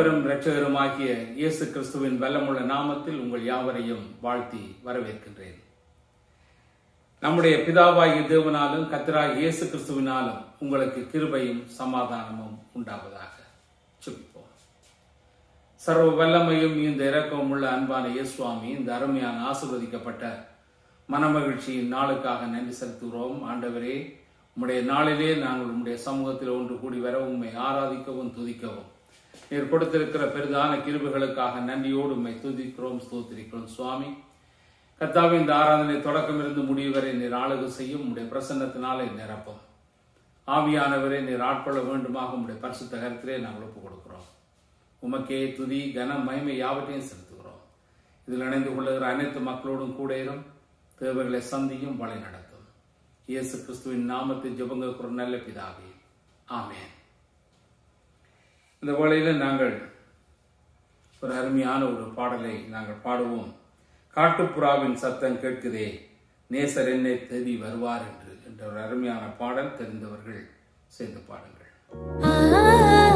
மீட்பரும் இரட்சகருமாகிய இயேசு கிறிஸ்துவின் வல்லமுள்ள நாமத்தில் உங்கள் யாவரையும் வாழ்த்தி வரவேற்கின்றேன் நம்முடைய பிதாவாகிய தேவனாலும் கத்தராகிய இயேசு கிறிஸ்துவினாலும் உங்களுக்கு கிருபையும் சமாதானமும் உண்டாவதாக சுபிப்போம் சர்வ வல்லமையும் இந்த இரக்கமும் உள்ள அன்பான இயேசுவாமி இந்த அருமையான ஆசிர்வதிக்கப்பட்ட மனமகிழ்ச்சியின் நாளுக்காக நன்றி செலுத்துகிறோம் ஆண்டவரே உம்முடைய நாளிலே நாங்கள் உம்முடைய சமூகத்தில் ஒன்று கூடி வர உண்மை ஆராதிக்கவும் துதிக்கவும் நீர் கொடுத்திருக்கிற பெரிதான கிருபைகளுக்காக நன்றியோடு உண்மை துதிக்கிறோம் ஸ்தோத்திரிக்கிறோம் சுவாமி கர்த்தாவே இந்த ஆராதனை தொடக்கம் இருந்து முடிவு வரை நீர் ஆளுகை செய்யும் உம்முடைய பிரசன்னத்தினாலே நிரப்பும் ஆவியானவரே நீர் ஆட்கொள்ள வேண்டுமாக உம்முடைய பரிசுத்த கருத்திலே நாங்கள் ஒப்புக் கொடுக்கிறோம் உமக்கே துதி கன மகிமை யாவற்றையும் செலுத்துகிறோம் இதில் இணைந்து கொள்ளுகிற அனைத்து மக்களோடும் கூட இரும் தேவைகளை சந்தியும் வழி நடத்தும் இயேசு கிறிஸ்துவின் நாமத்தில் ஜெபங்க ஒரு நல்ல பிதாவே ஆமென் இந்த வேளையில நாங்கள் ஒரு அருமையான ஒரு பாடலை நாங்கள் பாடுவோம் காட்டுப்புறாவின் சத்தம் கேட்குதே நேசர் என்னை தேடி வருவார் என்று என்ற ஒரு அருமையான பாடல் தெரிந்தவர்கள் சேர்ந்து பாடுங்கள்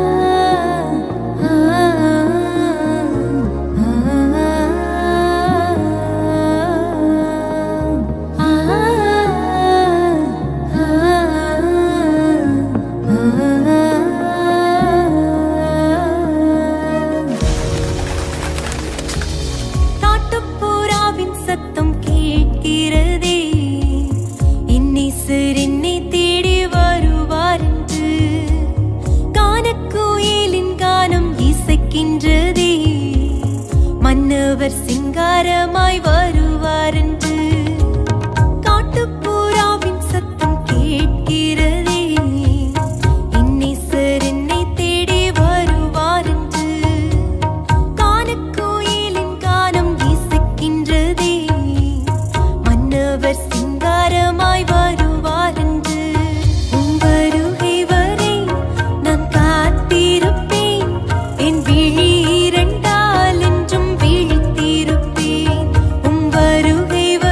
காட்டுப்புறாவின் சத்தம் கேட்கிறதே இன்னிசர் என்னை தேடி வருவார் என்று கானக்குயிலின் கானம் இசைக்கின்றதே மன்னவர் சிங்காரமாய் வருவார் என்று காட்டுப்புறாவின் சத்தம் கேட்கிறதே இன்னிசர் என்னை தேடி வருவார் என்று கானக்கோயிலின் கானம் இசைக்கின்றதே மன்னவர் சிங்காரமாய் வருவார் என்று உம் வருகை வரை நான் காத்திருப்பேன் என் விழி இரண்டால் என்றும் விழித்திருப்பேன் உம் வருகை வரை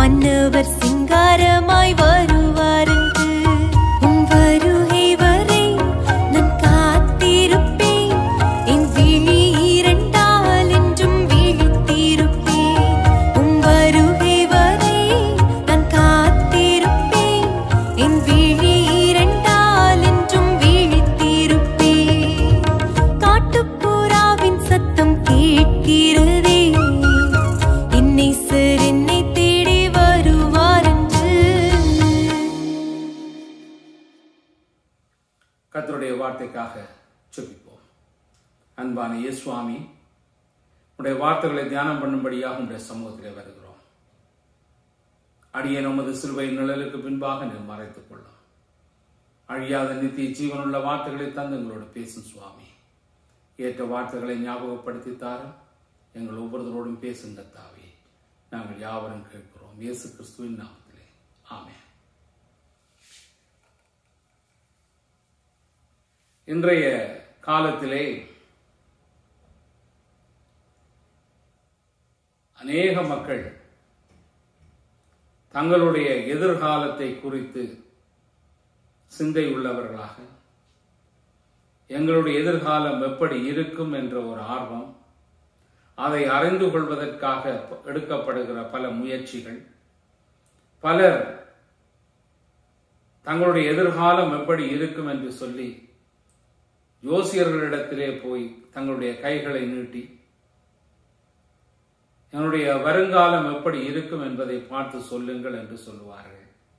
மன்னவர் சிங்காரமாய் வருவார் என்று உன் வருகை வரை நான் காத்திருப்பேன் என் விழி இரண்டால் என்றும் விழித்திருப்பேன் உன் வருகை வரை நான் காத்திருப்பேன் என் விழி இரண்டால் என்றும் விழித்திருப்பேன் காட்டுப்புறாவின் சத்தம் கேட்கிறதே என்னை சார் என்னை தேடி வருவார் என்று கர்த்தருடைய வார்த்தைக்காக செபிப்போம் அன்பான இயேசுவாமி உடைய வார்த்தைகளை தியானம் பண்ணும்படியாக உடைய சமூகத்திலே வருகிறோம் அடியே நமது சிலுவை நிழலுக்கு பின்பாக நீர் மறைத்துக் கொள்ளும் அழியாத நித்திய ஜீவனுள்ள வார்த்தைகளை தந்து எங்களோடு பேசும் சுவாமி ஏற்ற வார்த்தைகளை ஞாபகப்படுத்தி தாரும் எங்கள் ஒவ்வொருத்தரோடும் பேசுங்க தாவே நாங்கள் யாவரும் கேட்கிறோம் இயேசு கிறிஸ்துவின் நாமத்திலே ஆமென் இன்றைய காலத்திலே அநேக மக்கள் தங்களுடைய எதிர்காலத்தை குறித்து சிந்தை உள்ளவர்களாக எங்களுடைய எதிர்காலம் எப்படி இருக்கும் என்ற ஒரு ஆர்வம் அதை அறிந்து கொள்வதற்காக எடுக்கப்படுகிற பல முயற்சிகள் பலர் தங்களுடைய எதிர்காலம் எப்படி இருக்கும் என்று சொல்லி ஜோசியர்களிடத்திலே போய் தங்களுடைய கைகளை நீட்டி என்னுடைய வருங்காலம் எப்படி இருக்கும் என்பதை பார்த்து சொல்லுங்கள் என்று சொல்லுவார்கள்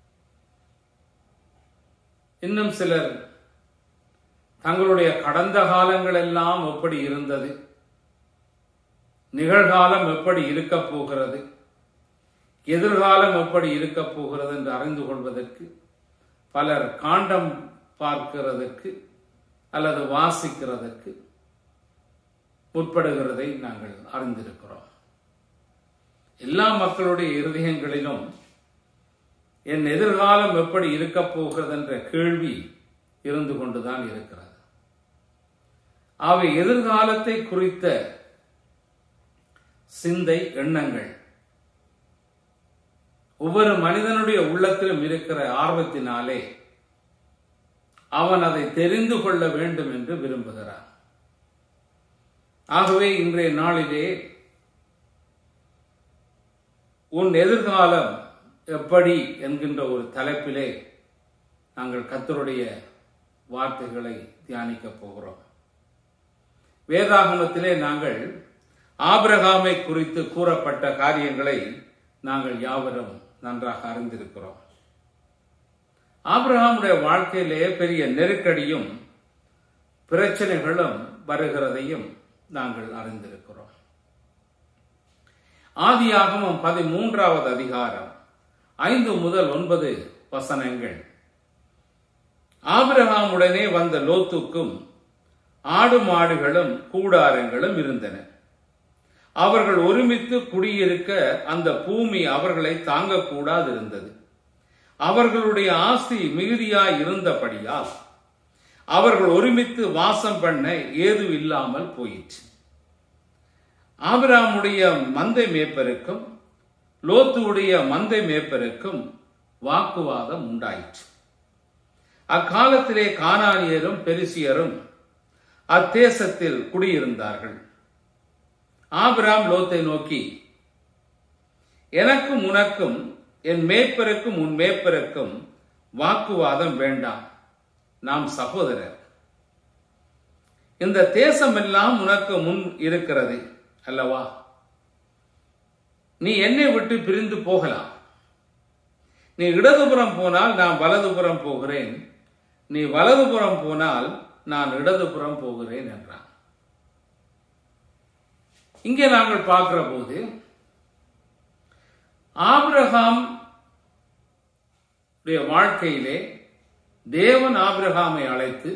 இன்னும் சிலர் தங்களுடைய கடந்த காலங்கள் எல்லாம் எப்படி இருந்தது நிகழ்காலம் எப்படி இருக்கப் போகிறது எதிர்காலம் எப்படி இருக்கப் போகிறது என்று அறிந்து கொள்வதற்கு பலர் காண்டம் பார்க்கிறதற்கு அல்லது வாசிக்கிறதற்கு முற்படுகிறதை நாங்கள் அறிந்திருக்கிறோம் எல்லா மக்களுடைய இருதயங்களிலும் என் எதிர்காலம் எப்படி இருக்கப் போகிறது என்ற கேள்வி இருந்து கொண்டுதான் இருக்கிறது அவை எதிர்காலத்தை குறித்த சிந்தை எண்ணங்கள் ஒவ்வொரு மனிதனுடைய உள்ளத்திலும் இருக்கிற ஆர்வத்தினாலே அவன் அதை தெரிந்து கொள்ள வேண்டும் என்று விரும்புகிறான் ஆகவே இன்றைய நாளிலே உன் எதிர்காலம் எப்படி என்கின்ற ஒரு தலைப்பிலே நாங்கள் கத்தருடைய வார்த்தைகளை தியானிக்கப் போகிறோம் வேதாகமத்திலே நாங்கள் ஆபிரகாமை குறித்து கூறப்பட்ட காரியங்களை நாங்கள் யாவரும் நன்றாக அறிந்திருக்கிறோம் ஆபிரகாமுடைய வாழ்க்கையிலே பெரிய நெருக்கடியும் பிரச்சனைகளும் வருகிறதையும் நாங்கள் அறிந்திருக்கிறோம் ஆதியாகமம் பதிமூன்றாவது அதிகாரம் ஐந்து முதல் ஒன்பது வசனங்கள் ஆபிரகாமுடனே வந்த லோத்துக்கும் ஆடு மாடுகளும் கூடாரங்களும் இருந்தன அவர்கள் ஒருமித்து குடியிருக்க அந்த பூமி அவர்களை தாங்கக்கூடாது இருந்தது அவர்களுடைய ஆஸ்தி மிகுதியாய் இருந்தபடியால் அவர்கள் ஒருமித்து வாசம் பண்ண ஏது இல்லாமல் போயிற்று ஆபிராமுடைய மந்தை மேய்ப்பருக்கும் லோத்துவுடைய மந்தை மேய்ப்பருக்கும் வாக்குவாதம் உண்டாயிற்று அக்காலத்திலே கானானியரும் பெரிசியரும் அத்தேசத்தில் குடியிருந்தார்கள் ஆபிராம் லோத்தை நோக்கி எனக்கும் உனக்கும் என் மேய்ப்பருக்கும் உன் மேய்ப்பருக்கும் வாக்குவாதம் வேண்டாம் நாம் சகோதரர் இந்த தேசம் எல்லாம் உனக்கு முன் இருக்கிறது அல்லவா நீ என்னை விட்டு பிரிந்து போகலாம் நீ இடதுபுறம் போனால் நான் வலதுபுறம் போகிறேன் நீ வலதுபுறம் போனால் நான் இடதுபுறம் போகிறேன் என்றான் இங்கே நாங்கள் பார்க்கிற போது ஆபிரகாம் வாழ்க்கையிலே தேவன் ஆபிரகாமை அழைத்து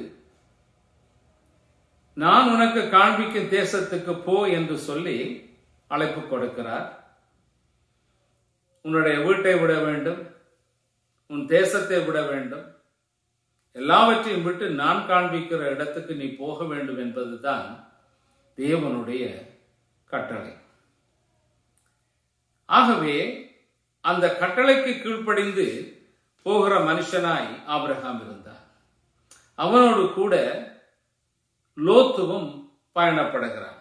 நான் உனக்கு காண்பிக்கும் தேசத்துக்கு போ என்று சொல்லி அழைப்பு கொடுக்கிறார் உன்னுடைய வீட்டை விட வேண்டும் உன் தேசத்தை விட வேண்டும் எல்லாவற்றையும் விட்டு நான் காண்பிக்கிற இடத்துக்கு நீ போக வேண்டும் என்பதுதான் தேவனுடைய கட்டளை ஆகவே அந்த கட்டளைக்கு கீழ்ப்படிந்து போகிற மனுஷனாய் ஆபிரகாம் இருந்தார் அவனோடு கூட லோத்துவும் பயணப்படுகிறான்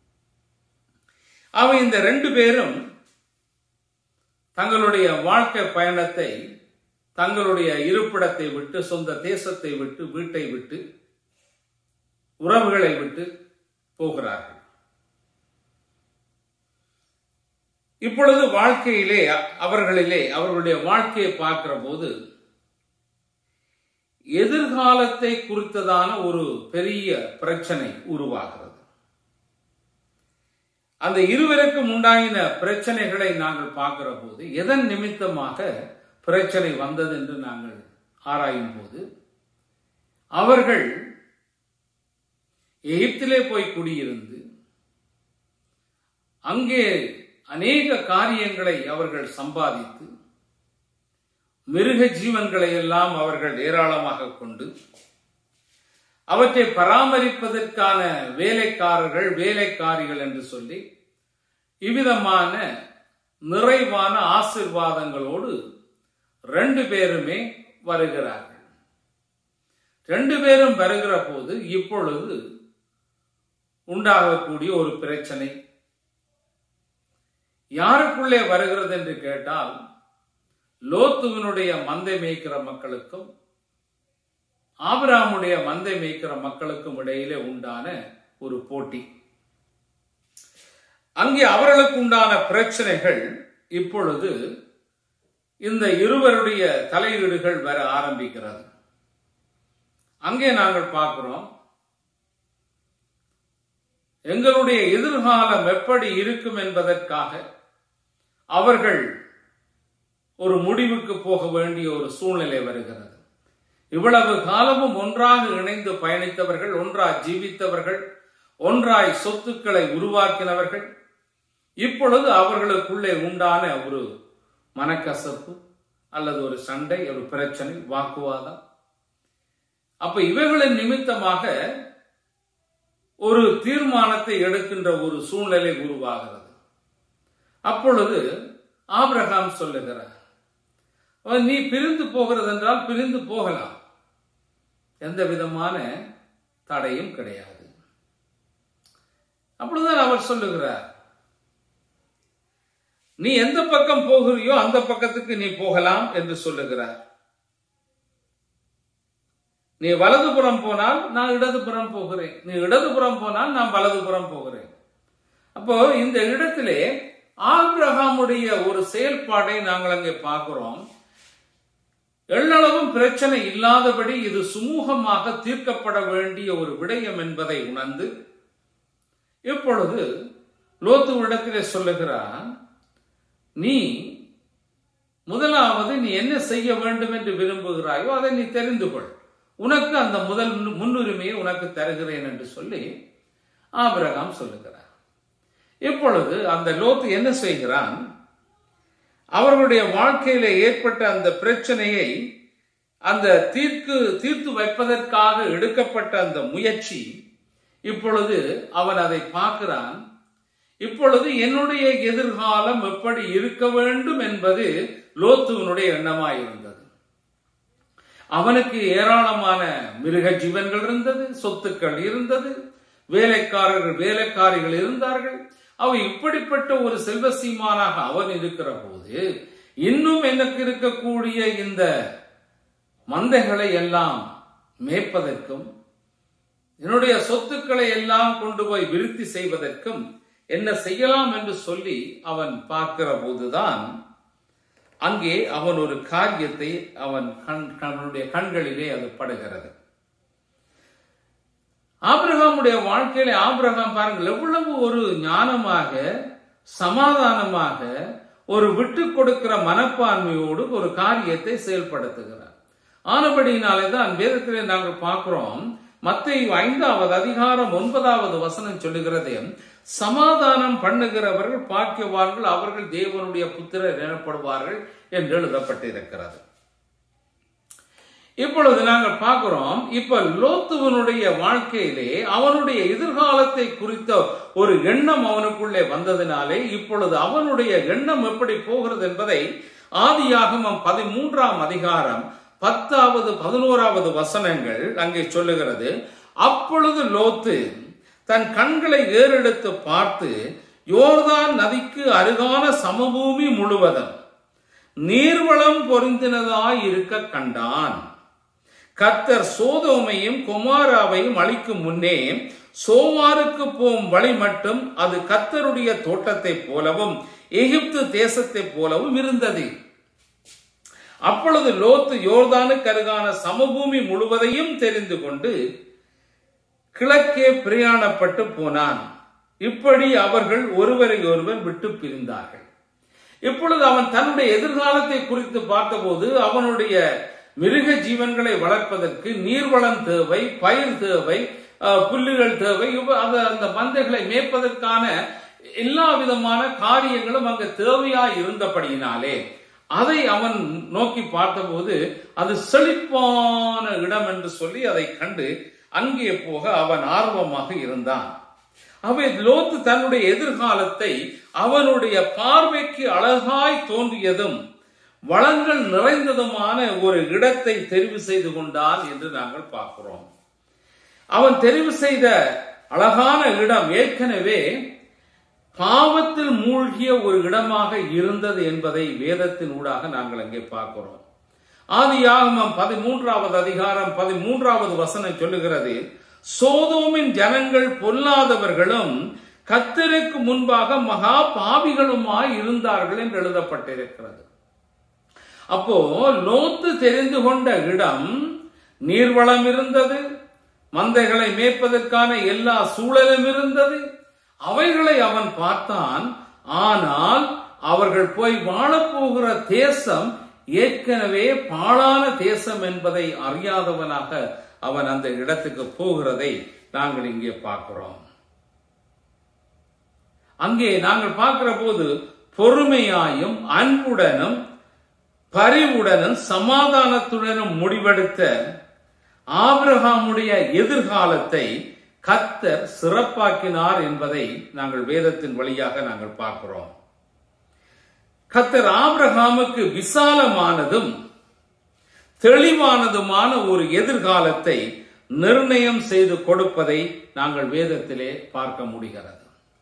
அவன் இந்த ரெண்டு பேரும் தங்களுடைய வாழ்க்கை பயணத்தை தங்களுடைய இருப்பிடத்தை விட்டு சொந்த தேசத்தை விட்டு வீட்டை விட்டு உறவுகளை விட்டு போகிறார்கள் இப்பொழுது வாழ்க்கையிலே அவர்களிலே அவர்களுடைய வாழ்க்கையை பார்க்கிற போது எதிர்காலத்தை குறித்ததான ஒரு பெரிய பிரச்சனை உருவாகிறது அந்த இருவருக்கும் உண்டாயின பிரச்சனைகளை நாங்கள் பார்க்கிற போது எதன் நிமித்தமாக பிரச்சனை வந்தது என்று நாங்கள் ஆராயும் போது அவர்கள் எகிப்திலே போய் குடியிருந்து அங்கே அநேக காரியங்களை அவர்கள் சம்பாதித்து மிருக ஜீவன்களை எல்லாம் அவர்கள் ஏராளமாக கொண்டு அவற்றை பராமரிப்பதற்கான வேலைக்காரர்கள் வேலைக்காரிகள் என்று சொல்லி இவ்விதமான நிறைவான ஆசிர்வாதங்களோடு ரெண்டு பேருமே வருகிறார்கள் ரெண்டு பேரும் வருகிற போது இப்பொழுது உண்டாகக்கூடிய ஒரு பிரச்சனை யாருக்குள்ளே வருகிறது என்று கேட்டால் லோத்துவினுடைய மந்தை மேய்க்கிற மக்களுக்கும் ஆபிராமுடைய மந்தை மேய்க்கிற மக்களுக்கும் இடையிலே உண்டான ஒரு போட்டி அங்கே அவர்களுக்கு உண்டான பிரச்சனைகள் இப்பொழுது இந்த இருவருடைய தலையீடுகள் வர ஆரம்பிக்கிறது அங்கே நாங்கள் பார்க்கிறோம் எங்களுடைய எதிர்காலம் எப்படி இருக்கும் என்பதற்காக அவர்கள் ஒரு முடிவுக்கு போக வேண்டிய ஒரு சூழ்நிலை வருகிறது இவ்வளவு காலமும் ஒன்றாக இணைந்து பயணித்தவர்கள் ஒன்றாய் ஜீவித்தவர்கள் ஒன்றாய் சொத்துக்களை உருவாக்கினவர்கள் இப்பொழுது அவர்களுக்குள்ளே உண்டான ஒரு மனக்கசப்பு அல்லது ஒரு சண்டை ஒரு பிரச்சனை வாக்குவாதம் அப்ப இவைகளின் நிமித்தமாக ஒரு தீர்மானத்தை எடுக்கின்ற ஒரு சூழ்நிலை உருவாகிறது அப்பொழுது ஆபிரகாம் சொல்லுகிறார் அவன் நீ பிரிந்து போகிறது என்றால் பிரிந்து போகலாம் எந்த விதமான தடையும் கிடையாது அப்பொழுதுதான் அவர் சொல்லுகிறார் நீ எந்த பக்கம் போகிறியோ அந்த பக்கத்துக்கு நீ போகலாம் என்று சொல்லுகிறார் நீ வலதுபுறம் போனால் நான் இடதுபுறம் போகிறேன் நீ இடதுபுறம் போனால் நான் வலதுபுறம் போகிறேன் அப்போ இந்த இடத்திலே ஆபிரகாமுடைய ஒரு செயல்பாடை நாங்கள் அங்கே பார்க்கிறோம் எள்ளளவும் பிரச்சனை இல்லாதபடி இது சுமூகமாக தீர்க்கப்பட வேண்டிய ஒரு விடயம் என்பதை உணர்ந்து இப்பொழுது லோத்துவிடத்திலே சொல்லுகிறான் நீ முதலாவது நீ என்ன செய்ய வேண்டும் என்று விரும்புகிறாயோ அதை நீ தெரிந்து கொள் உனக்கு அந்த முதல் முன்னுரிமையை உனக்கு தருகிறேன் என்று சொல்லி ஆபிரகாம் சொல்லுகிறார் இப்பொழுது அந்த லோத்து என்ன செய்கிறான் அவர்களுடைய வாழ்க்கையில ஏற்பட்ட அந்த பிரச்சனையை அந்த தீர்க்கு தீர்த்து வைப்பதற்காக எடுக்கப்பட்ட அந்த முயற்சி இப்பொழுது அவன் அதை பார்க்கிறான் இப்பொழுது என்னுடைய எதிர்காலம் எப்படி இருக்க வேண்டும் என்பது லோத்துவனுடைய எண்ணமாயிருந்தது அவனுக்கு ஏராளமான மிருக ஜீவன்கள் இருந்தது சொத்துக்கள் இருந்தது வேலைக்காரர்கள் வேலைக்காரிகள் இருந்தார்கள் அவ இப்படிப்பட்ட ஒரு செல்வ சீமானாக அவன் இருக்கிற போது இன்னும் எனக்கு இருக்கக்கூடிய இந்த மந்தைகளை எல்லாம் மேய்ப்பதற்கும் என்னுடைய சொத்துக்களை எல்லாம் கொண்டு போய் விருத்தி செய்வதற்கும் என்ன செய்யலாம் என்று சொல்லி அவன் பார்க்கிற போதுதான் அங்கே அவன் ஒரு காரியத்தை அவன் கண் அவனுடைய கண்களிலே அது படுகிறது ஆபிரகாமுடைய வாழ்க்கையில ஆபிரகாம் பாருங்கள் எவ்வளவு ஒரு ஞானமாக சமாதானமாக ஒரு விட்டு கொடுக்கிற மனப்பான்மையோடு ஒரு காரியத்தை செயல்படுத்துகிறார் ஆனபடியினாலே தான் வேதத்திலே நாங்கள் பார்க்கிறோம் மத்திய ஐந்தாவது அதிகாரம் ஒன்பதாவது வசனம் சொல்லுகிறது சமாதானம் பண்ணுகிறவர்கள் பாக்கியவான்கள் அவர்கள் தேவனுடைய புத்திரர் எனப்படுவார்கள் என்று எழுதப்பட்டிருக்கிறது இப்பொழுது நாங்கள் பார்க்கிறோம் இப்ப லோத்துவனுடைய வாழ்க்கையிலே அவனுடைய எதிர்காலத்தை குறித்த ஒரு எண்ணம் அவனுக்குள்ளே வந்ததினாலே இப்பொழுது அவனுடைய எண்ணம் எப்படி போகிறது என்பதை ஆதியாகமம் பதிமூன்றாம் அதிகாரம் பத்தாவது பதினோராவது வசனங்கள் அங்கே சொல்லுகிறது அப்பொழுது லோத்து தன் கண்களை ஏறெடுத்து பார்த்து யோர்தான் நதிக்கு அருகான சமபூமி முழுவதும் நீர்வளம் பொருந்தினதாய் இருக்க கண்டான் கத்தர் சோதோமையும் குமாராவையும் அழிக்கும் முன்னே சோவாருக்கு போகும் வழி மட்டும் அது கத்தருடைய தோட்டத்தை போலவும் எகிப்து தேசத்தை போலவும் இருந்தது அப்பொழுது லோத்து யோர்தானுக்கு அருகான சமபூமி முழுவதையும் தெரிந்து கொண்டு கிழக்கே பிரயாணப்பட்டு போனான் இப்படி அவர்கள் ஒருவரை ஒருவர் விட்டு பிரிந்தார்கள் இப்பொழுது அவன் தன்னுடைய எதிர்காலத்தை குறித்து பார்த்தபோது அவனுடைய மிருக ஜீவன்களை வளர்ப்பதற்கு நீர்வளம் தேவை பயிர் தேவை அஹ், புல்லுகள் தேவை இவ- அந்த- அந்த மந்தைகளை மேய்ப்பதற்கான எல்லா விதமான காரியங்களும் அங்கு தேவையாய் இருந்தபடியினாலே அதை அவன் நோக்கி பார்த்தபோது அது செழிப்பான இடம் என்று சொல்லி அதை கண்டு அங்கே போக அவன் ஆர்வமாக இருந்தான் அவை லோத்து தன்னுடைய எதிர்காலத்தை அவனுடைய பார்வைக்கு அழகாய் தோன்றியதும் வளங்கள் நிறைந்ததுமான ஒரு இடத்தை தெரிவு செய்து கொண்டான் என்று நாங்கள் பார்க்கிறோம் அவன் தெரிவு செய்த அழகான இடம் ஏற்கனவே பாவத்தில் மூழ்கிய ஒரு இடமாக இருந்தது என்பதை வேதத்தின் ஊடாக நாங்கள் அங்கே பார்க்கிறோம் ஆதியாகமம் பதிமூன்றாவது அதிகாரம் பதிமூன்றாவது வசனம் சொல்லுகிறது சோதோமின் ஜனங்கள் பொல்லாதவர்களும் கத்தருக்கு முன்பாக மகா பாவிகளுமாய் இருந்தார்கள் என்று எழுதப்பட்டிருக்கிறது அப்போ லோத்து தெரிந்து கொண்ட இடம் நீர்வளம் இருந்தது மந்தைகளை மேய்ப்பதற்கான எல்லா சூழலும் இருந்தது அவைகளை அவன் பார்த்தான் ஆனால் அவர்கள் போய் வாழப்போகிற தேசம் ஏற்கனவே பாழான தேசம் என்பதை அறியாதவனாக அவன் அந்த இடத்துக்கு போகிறதை நாங்கள் இங்கே பார்க்கிறோம் அங்கே நாங்கள் பார்க்கிற போது பொறுமையாயும் அன்புடனும் பரிவுடனும் சமாதானத்துடனும் முடிவெடுத்த ஆபிரகாமுடைய எதிர்காலத்தை கத்தர் சிறப்பாக்கினார் என்பதை நாங்கள் வேதத்தின் வழியாக நாங்கள் பார்க்கிறோம் கத்தர் ஆபிரகாமுக்கு விசாலமானதும் தெளிவானதுமான ஒரு எதிர்காலத்தை நிர்ணயம் செய்து கொடுப்பதை நாங்கள் வேதத்திலே பார்க்க முடிகிறது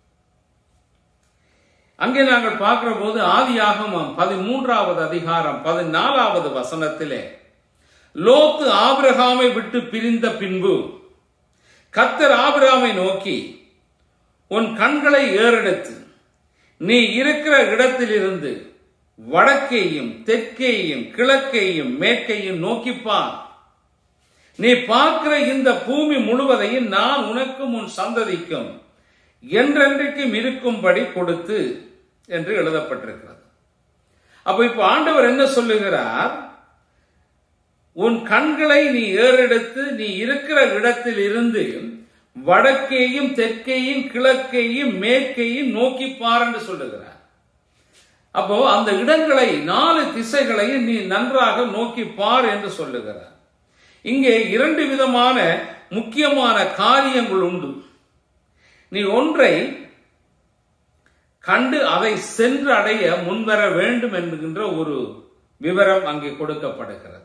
அங்கே நாங்கள் பார்க்கிற போது ஆதியாகமம் பதிமூன்றாவது அதிகாரம் பதினாலாவது வசனத்திலே லோத்து ஆபிரகாமை விட்டு பிரிந்த பின்பு கத்தர் ஆபிரகாமை நோக்கி உன் கண்களை ஏறெடுத்து நீ இருக்கிற இடத்திலிருந்து வடக்கேயும் தெற்கேயும் கிழக்கேயும் மேற்கையும் நோக்கிப்பார் நீ பார்க்கிற இந்த பூமி முழுவதையும் நான் உனக்கும் உன் சந்ததிக்கும் என்றென்றைக்கும் இருக்கும்படி கொடுத்து என்று எழுதப்பட்டிருக்கிறது அப்ப இப்ப ஆண்டவர் என்ன சொல்லுகிறார் உன் கண்களை நீ ஏறெடுத்து நீ இருக்கிற இடத்தில் இருந்து வடக்கேயும் தெற்கேயும் கிழக்கேயும் மேற்கேயும் நோக்கி பார் என்று சொல்லுகிறார் அப்போ அந்த இடங்களை நாலு திசைகளையும் நீ நன்றாக நோக்கி பார் என்று சொல்லுகிறார் இங்கே இரண்டு விதமான முக்கியமான காரியங்கள் உண்டு நீ ஒன்றை கண்டு அதை சென்று அடைய முன்வர வேண்டும் என்கின்ற ஒரு விவரம் அங்கே கொடுக்கப்படுகிறது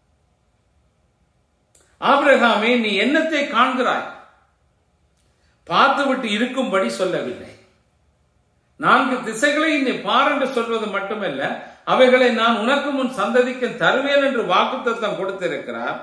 ஆபிரகாமே நீ என்னத்தை காண்கிறாய் பார்த்துவிட்டு இருக்கும்படி சொல்லவில்லை நான்கு திசைகளை நீ பார் என்று சொல்வது மட்டுமல்ல அவைகளை நான் உனக்கு முன் சந்ததிக்க தருவேன் என்று வாக்குத்தத்தம் கொடுத்திருக்கிறார்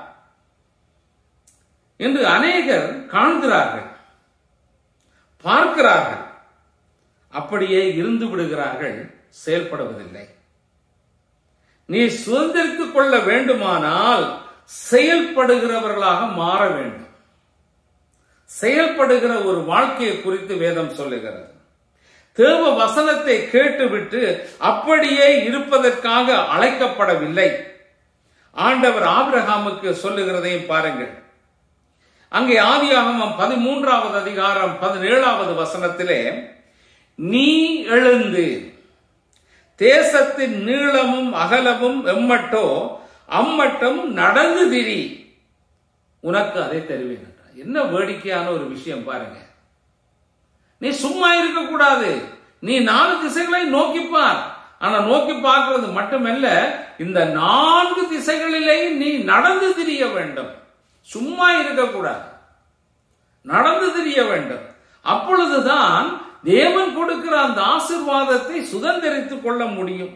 என்று அநேகர் காண்கிறார்கள் பார்க்கிறார்கள் அப்படியே இருந்து விடுகிறார்கள் செயல்படுவதில்லை நீ சுதந்திரித்துக் கொள்ள வேண்டுமானால் செயல்படுகிறவர்களாக மாற வேண்டும் செயல்படுகிற ஒரு வாழ்க்கையை குறித்து வேதம் சொல்லுகிறது தேவ வசனத்தை கேட்டுவிட்டு அப்படியே இருப்பதற்காக அழைக்கப்படவில்லை ஆண்டவர் ஆபிரகாமுக்கு சொல்லுகிறதையும் பாருங்கள் அங்கே ஆதியாகமம் பதிமூன்றாவது அதிகாரம் பதினேழாவது வசனத்திலே நீ எழுந்து தேசத்தின் நீளமும் அகலமும் எம்மட்டோ அம்மட்டம் நடந்து திரி உனக்கு அதை தருவேன் என்றார். என்ன வேடிக்கையான ஒரு விஷயம் பாருங்க நீ சும்மா இருக்க கூடாது நீ நாலு திசைகளை நோக்கிப்பார் ஆனா நோக்கி பார்க்கிறது மட்டுமல்ல இந்த நான்கு திசைகளிலே நீ நடந்து திரிய வேண்டும் சும்மா இருக்கக்கூடாது நடந்து திரிய வேண்டும் அப்பொழுதுதான் தேவன் கொடுக்கிற அந்த ஆசிர்வாதத்தை சுதந்திரித்துக் கொள்ள முடியும்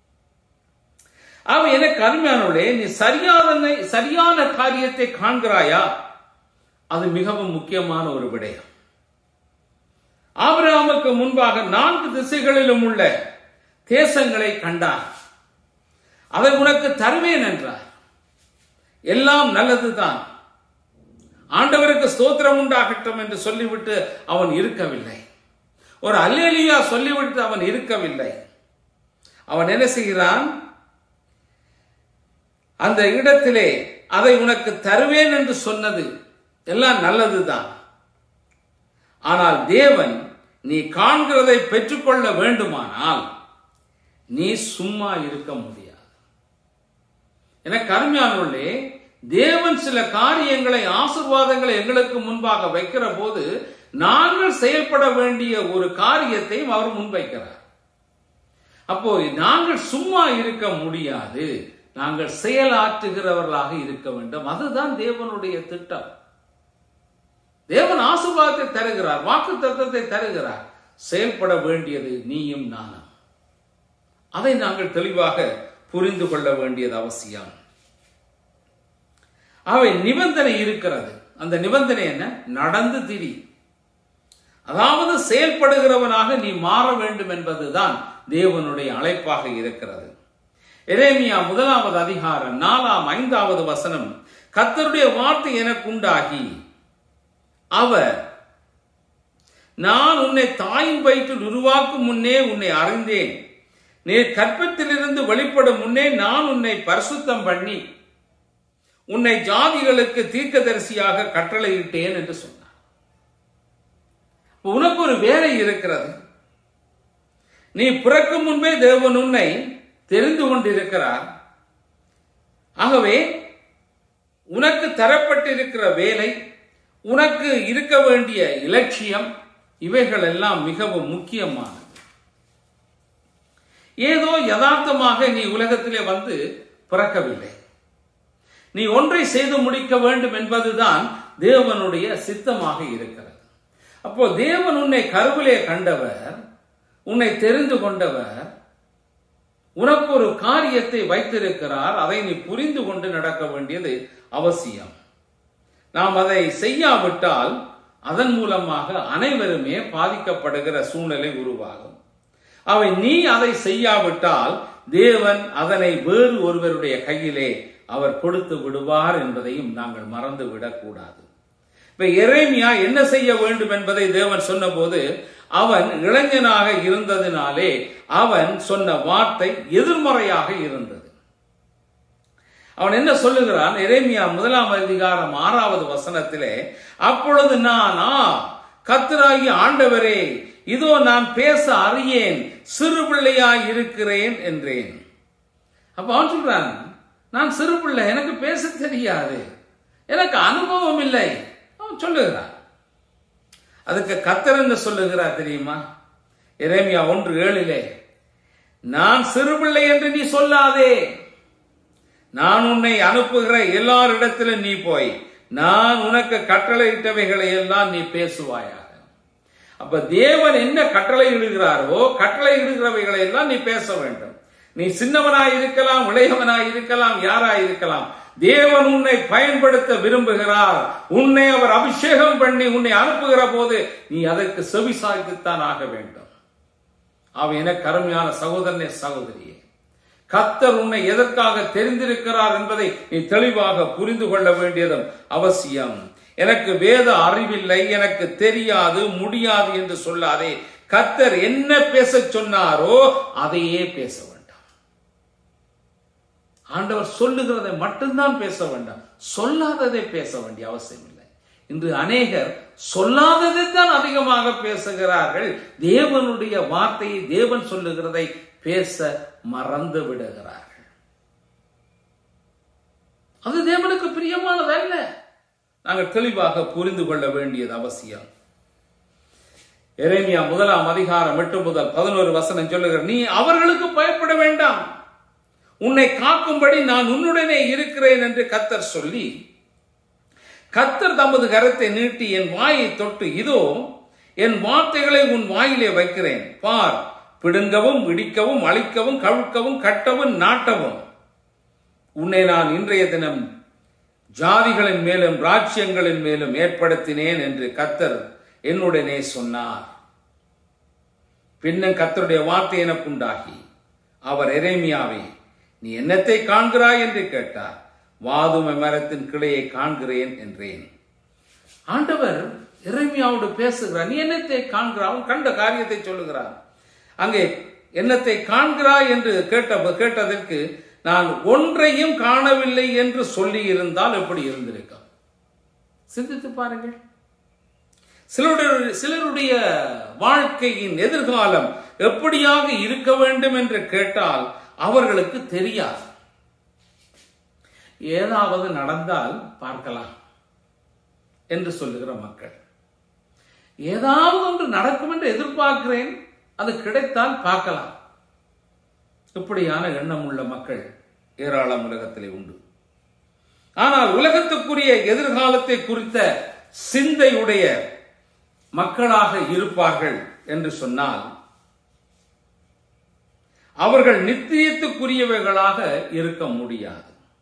அவன் எனக்கு அருமையானவளே நீ சரியான சரியான காரியத்தை காண்கிறாயா அது மிகவும் முக்கியமான ஒரு விடயம் ஆபிரகாமுக்கு முன்பாக நான்கு திசைகளிலும் உள்ள தேசங்களை கண்டார் அதை உனக்கு தருவேன் என்றார் எல்லாம் நல்லதுதான் ஆண்டவருக்கு ஸ்தோத்திரம் உண்டாகட்டும் என்று சொல்லிவிட்டு அவன் இருக்கவில்லை ஒரு அல்லேலியா சொல்லிவிட்டு அவன் இருக்கவில்லை அவன் என்ன செய்கிறான் அந்த இடத்திலே அதை உனக்கு தருவேன் என்று சொன்னது எல்லாம் நல்லதுதான் ஆனால் தேவன் நீ காண்கிறதை பெற்றுக்கொள்ள வேண்டுமானால் நீ சும்மா இருக்க முடியாது எனக்கு அருமையானவர்களே தேவன் சில காரியங்களை ஆசிர்வாதங்களை எங்களுக்கு முன்பாக வைக்கிற போது நாங்கள் செயல்பட வேண்டிய ஒரு காரியத்தையும் அவர் முன்வைக்கிறார் அப்போ நாங்கள் சும்மா இருக்க முடியாது நாங்கள் செயலாற்றுகிறவர்களாக இருக்க வேண்டும் அதுதான் தேவனுடைய திட்டம் தேவன் ஆசீர்வாதத்தை தருகிறார் வாக்கு தத்துவத்தை தருகிறார் செயல்பட வேண்டியது நீயும் நானும் அதை நாங்கள் தெளிவாக புரிந்து கொள்ள வேண்டியது அவசியம் அவை நிபந்தனை இருக்கிறது அந்த நிபந்தனை என்ன நடந்து திரி அதாவது செயல்படுகிறவனாக நீ மாற வேண்டும் என்பதுதான் தேவனுடைய அழைப்பாக இருக்கிறது எரேமியா முதலாவது அதிகாரம் நாலாம் ஐந்தாவது வசனம் கர்த்தருடைய வார்த்தை எனக்கு உண்டாகி அவர் நான் உன்னை தாயின் வயிற்றில் உருவாக்கும் முன்னே உன்னை அறிந்தேன் நீ கற்பத்திலிருந்து வெளிப்படும் முன்னே நான் உன்னை பரிசுத்தம் பண்ணி உன்னை ஜாதிகளுக்கு தீர்க்கதரிசியாக கட்டளையிட்டேன் என்று சொன்னார் உனக்கு ஒரு வேலை இருக்கிறது நீ பிறக்கும் முன்பே தேவன் உன்னை தெரிந்து கொண்டிருக்கிறார் ஆகவே உனக்கு தரப்பட்டிருக்கிற வேலை உனக்கு இருக்க வேண்டிய இலட்சியம் இவைகள் எல்லாம் மிகவும் முக்கியமானது ஏதோ யதார்த்தமாக நீ உலகத்திலே வந்து பிறக்கவில்லை நீ ஒன்றை செய்து முடிக்க வேண்டும் என்பதுதான் தேவனுடைய சித்தமாக இருக்கிறது அப்போ தேவன் உன்னை கருவிலே கண்டவர் உன்னை தெரிந்து கொண்டவர் உனக்கு ஒரு காரியத்தை வைத்திருக்கிறார் அதை நீ புரிந்து கொண்டு நடக்க வேண்டியது அவசியம் நாம் அதை செய்யாவிட்டால் அதன் மூலமாக அனைவருமே பாதிக்கப்படுகிற சூழ்நிலை உருவாகும் அவை நீ அதை செய்யாவிட்டால் தேவன் அதனை வேறு ஒருவருடைய கையிலே அவர் கொடுத்து விடுவார் என்பதையும் நாங்கள் மறந்து விடக்கூடாது இப்ப எரேமியா என்ன செய்ய வேண்டும் என்பதை தேவன் சொன்னபோது அவன் இளைஞனாக இருந்ததினாலே அவன் சொன்ன வார்த்தை எதிர்மறையாக இருந்தது அவன் என்ன சொல்லுகிறான் எரேமியா முதலாம் அதிகாரம் ஆறாவது வசனத்திலே அப்பொழுது நான் ஆ கத்தராகி ஆண்டவரே இதோ நான் பேச அறியேன் சிறு பிள்ளையாய் இருக்கிறேன் என்றேன் அப்ப அவன் சொல்றான் நான் சிறு பிள்ளை எனக்கு பேச தெரியாது எனக்கு அனுபவம் இல்லை அவன் சொல்லுகிறான் அதுக்கு கத்தர் என்ன சொல்லுகிறார் தெரியுமா எரேமியா ஒன்று ஏழிலே நான் சிறு பிள்ளை என்று நீ சொல்லாதே நான் உன்னை அனுப்புகிற எல்லாரிடத்திலும் நீ போய் நான் உனக்கு கட்டளையிட்டவைகளை எல்லாம் நீ பேசுவாயாக அப்ப தேவன் என்ன கட்டளை இடுகிறாரோ கட்டளை இடுகிறவைகளை எல்லாம் நீ பேச வேண்டும் நீ சின்னவனாய் இருக்கலாம் இளையவனாய் இருக்கலாம் யாராய் இருக்கலாம் தேவன் உன்னை பயன்படுத்த விரும்புகிறார் உன்னை அவர் அபிஷேகம் பண்ணி உன்னை அனுப்புகிற போது நீ அதற்கு செவிசாய்த்துத்தான் ஆக வேண்டும் அவன் என கருமையான சகோதரனே சகோதரியே கத்தர் உன்னை எதற்காக தெரிந்திருக்கிறார் என்பதை நீ தெளிவாக புரிந்து கொள்ள வேண்டியதும் அவசியம் எனக்கு வேத அறிவில்லை எனக்கு தெரியாது முடியாது என்று சொல்லாதே கத்தர் என்ன பேச சொன்னாரோ அதையே பேச வேண்டாம் ஆண்டவர் சொல்லுகிறதை மட்டும்தான் பேச வேண்டாம் சொல்லாததை பேச வேண்டிய அவசியம் இல்லை இன்று அநேகர் சொல்லாததை தான் அதிகமாக பேசுகிறார்கள் தேவனுடைய வார்த்தையை தேவன் சொல்லுகிறதை பேச மறந்து விடுகிறார்கள் அது தேவனுக்கு பிரியமானது அல்ல நாங்கள் தெளிவாக புரிந்து கொள்ள வேண்டியது அவசியம் எரேமியா முதலாம் அதிகாரம் எட்டு முதல் பதினோரு வசனம் சொல்லுகிற நீ அவர்களுக்கு பயப்பட வேண்டாம் உன்னை காக்கும்படி நான் உன்னுடனே இருக்கிறேன் என்று கத்தர் சொல்லி கத்தர் தமது கரத்தை நீட்டி என் வாயை தொட்டு இதோ என் வார்த்தைகளை உன் வாயிலே வைக்கிறேன் பார் பிடுங்கவும் இடிக்கவும் அழிக்கவும் கவிழ்க்கவும் கட்டவும் நாட்டவும் உன்னை நான் இன்றைய தினம் ஜாதிகளின் மேலும் ராஜ்யங்களின் மேலும் ஏற்படுத்தினேன் என்று கத்தர் என்னுடனே சொன்னார் பின்னும் கத்தருடைய வார்த்தை எனக்கு உண்டாகி அவர் எரேமியாவை நீ என்னத்தை காண்கிறாய் என்று கேட்டார் வாதுமை மரத்தின் கிளையை காண்கிறேன் என்றேன் ஆண்டவர் எரேமியாவோடு பேசுகிறார் நீ என்னத்தை காண்கிறாய் அவன் கண்ட காரியத்தை சொல்லுகிறான் அங்கே என்னத்தை காண்கிறாய் என்று கேட்ட கேட்டதற்கு நான் ஒன்றையும் காணவில்லை என்று சொல்லி இருந்தால் எப்படி இருந்திருக்கும் சிந்தித்து பாருங்கள் சிலருடைய சிலருடைய வாழ்க்கையின் எதிர்காலம் எப்படியாக இருக்க வேண்டும் என்று கேட்டால் அவர்களுக்கு தெரியாது ஏதாவது நடந்தால் பார்க்கலாம் என்று சொல்லுகிற மக்கள் ஏதாவது ஒன்று நடக்கும் என்று எதிர்பார்க்கிறேன் அது கிடைத்தால் பார்க்கலாம் இப்படியான எண்ணம் உள்ள மக்கள் ஏராளம் உலகத்திலே உண்டு ஆனால் உலகத்துக்குரிய எதிர்காலத்தை குறித்த சிந்தையுடைய மக்களாக இருப்பார்கள் என்று சொன்னால் அவர்கள் நித்தியத்துக்குரியவைகளாக இருக்க முடியாது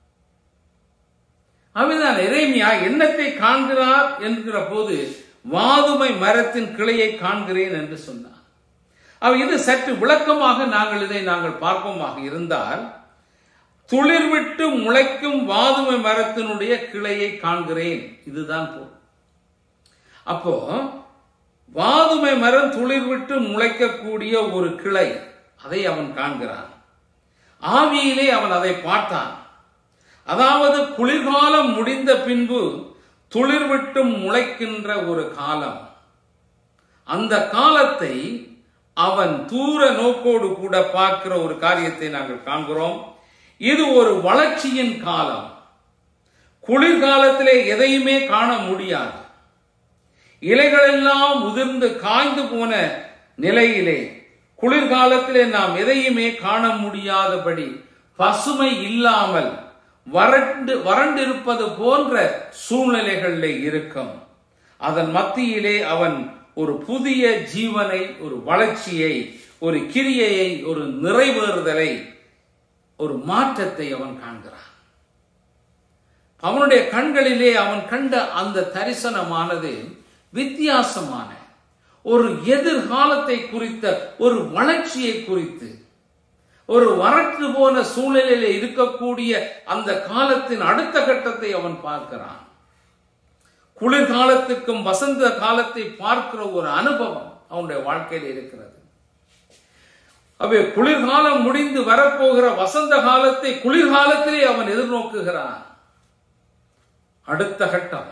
அவைதான் எரேமியா எண்ணத்தை காண்கிறார் என்கிற போது வாதுமை மரத்தின் கிளையை காண்கிறேன் என்று சொன்னார் அவ இது சற்று விளக்கமாக நாங்கள் இதை நாங்கள் பார்ப்போமாக இருந்தால் துளிர்விட்டு முளைக்கும் வாதுமை மரத்தினுடைய கிளையை காண்கிறேன் இதுதான் பொருள் அப்போ வாதுமை மரம் துளிர்விட்டு முளைக்கக்கூடிய ஒரு கிளை அதை அவன் காண்கிறான் ஆவியிலே அவன் அதை பார்த்தான் அதாவது குளிர்காலம் முடிந்த பின்பு துளிர்விட்டு முளைக்கின்ற ஒரு காலம் அந்த காலத்தை அவன் தூர நோக்கோடு கூட பார்க்கிற ஒரு காரியத்தை நாங்கள் காண்கிறோம் இது ஒரு வளர்ச்சியின் காலம் குளிர்காலத்திலே எதையுமே காண முடியாது இலைகளெல்லாம் உதிர்ந்து காய்ந்து போன நிலையிலே குளிர்காலத்திலே நாம் எதையுமே காண முடியாதபடி பசுமை இல்லாமல் வறண்டு வறண்டிருப்பது போன்ற சூழ்நிலைகளிலே இருக்கும் அதன் மத்தியிலே அவன் ஒரு புதிய ஜீவனை ஒரு வளர்ச்சியை ஒரு கிரியையை ஒரு நிறைவேறுதலை ஒரு மாற்றத்தை அவன் காண்கிறான் அவனுடைய கண்களிலே அவன் கண்ட அந்த தரிசனமானது வித்தியாசமான ஒரு எதிர்காலத்தை குறித்த ஒரு வளர்ச்சியை குறித்து ஒரு வறட்டு போன சூழ்நிலையில இருக்கக்கூடிய அந்த காலத்தின் அடுத்த கட்டத்தை அவன் பார்க்கிறான் குளிர்காலத்துக்கும் வசந்த காலத்தை பார்க்கிற ஒரு அனுபவம் அவனுடைய வாழ்க்கையில் இருக்கிறது அவை குளிர்காலம் முடிந்து வரப்போகிற வசந்த காலத்தை குளிர்காலத்திலே அவன் எதிர்நோக்குகிறான் அடுத்த கட்டம்